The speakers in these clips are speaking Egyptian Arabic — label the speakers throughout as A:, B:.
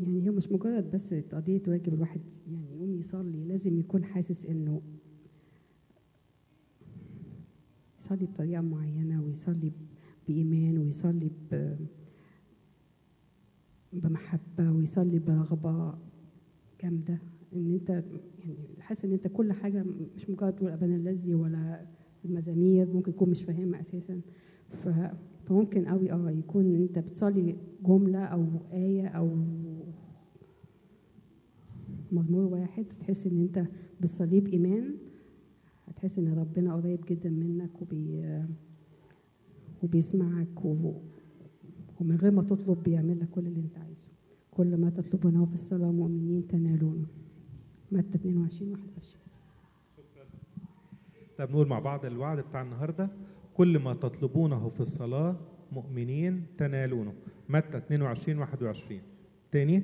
A: يعني هي مش مجرد بس قضية واجب الواحد يعني يقوم يصلي لازم يكون حاسس انه يصلي بطريقة معينة ويصلي بإيمان ويصلي ب... بمحبة ويصلي برغبة جامدة ان انت يعني حاسس ان انت كل حاجة مش مجرد تقول ابانا الذي ولا المزامير ممكن يكون مش فاهمها اساسا ف... فممكن قوي اه يكون انت بتصلي جملة او آية او مزمور واحد وتحس ان انت بتصليه بإيمان هتحس ان ربنا قريب جدا منك وبي وبيسمعك و... ومن غير ما تطلب بيعمل لك كل اللي انت عايزه كل ما تطلبونه في الصلاة مؤمنين تنالونه متى 22 21
B: طب نقول مع بعض الوعد بتاع النهارده كل ما تطلبونه في الصلاة مؤمنين تنالونه متى 22 21 تاني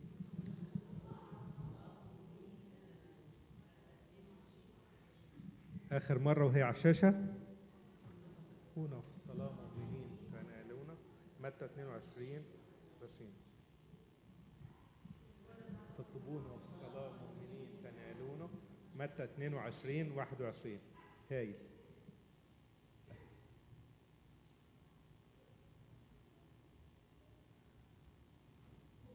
B: آخر مرة وهي على الشاشة تكونوا في الصلاة مؤمنين تنالونه متى 22 20 تطلبونه في الصلاة مؤمنين تنالونه متى 22 21 هايل